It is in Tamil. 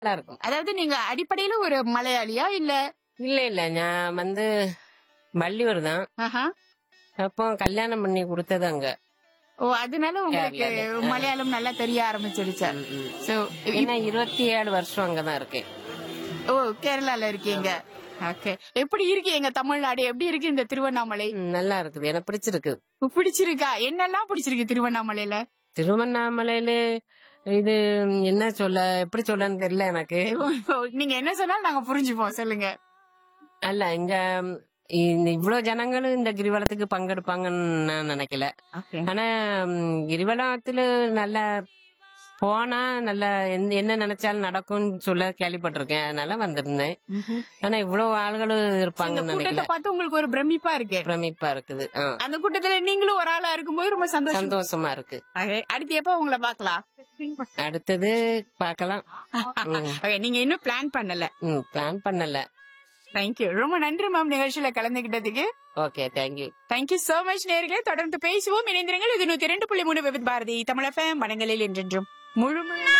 நல்லா இருக்கும் அதாவது நீங்க அடிப்படையில ஒரு மலையாளியா இல்ல இல்ல இல்ல நான் வந்து வள்ளியூர் தான் ஆஹா. அப்போ கல்யாணம் பண்ணி கொடுத்தது அங்க ஓ அதனால உங்களுக்கு கேரளால. மலையாளம் நல்லா தெரிய ஆரம்பிச்சிருச்சா ம், ம். சோ ஏன்னா இருபத்தி ஏழு வருஷம் அங்கதான் இருக்கேன் ஓ கேரளால இருக்கீங்க ஓகே எப்படி இருக்கு எங்க தமிழ்நாடு எப்படி இருக்கு இந்த திருவண்ணாமலை ம், நல்லா இருக்குது எனக்கு பிடிச்சிருக்கு பிடிச்சிருக்கா என்னெல்லாம் பிடிச்சிருக்கு திருவண்ணாமலையில திருவண்ணாமலையில இது என்ன சொல்ல எப்படி சொல்லன்னு தெரியல எனக்கு நீங்க என்ன சொன்னாலும் நாங்க புரிஞ்சுப்போம் சொல்லுங்க அல்ல இங்க ம், இந்த இவ்வளவு ஜனங்களும் இந்த கிரிவலத்துக்கு பங்கெடுப்பாங்கன்னு நான் நினைக்கல ஆனா ம், கிரிவலத்துல நல்ல போனா நல்ல எந்த- என்ன நினைச்சாலும் நடக்கும்னு சொல்ல கேள்விப்பட்டிருக்கேன் அதனால வந்திருந்தேன் ஆனா இவ்வளவு ஆளுகளும் இந்த இருப்பாங்கன்னு கூட்டத்தை நினைக்கல பார்த்து உங்களுக்கு ஒரு பிரமிப்பா இருக்கு பிரமிப்பா இருக்குது ஆ, அந்த கூட்டத்துல நீங்களும் ஒரு ஆளா இருக்கும்போது ரொம்ப சந்தோஷம் சந்தோஷமா இருக்கு Okay, அடுத்து எப்ப உங்களை பாக்கலாம் அடுத்தது பார்க்கலாம் Okay, நீங்க இன்னும் பிளான் பண்ணல ம் பிளான் பண்ணல தேங்க்யூ ரொம்ப நன்றி மேம் நிகழ்ச்சியில கலந்துகிட்டதுக்கு okay thank you thank you so much நேர்களே தொடர்ந்து பேசுவோம் இணைந்திருங்கள் இது நூத்தி இரண்டு புள்ளி மூணு விவித் பாரதி தமிழ் எஃப்எம் மனங்களில் என்றென்றும் முழுமையான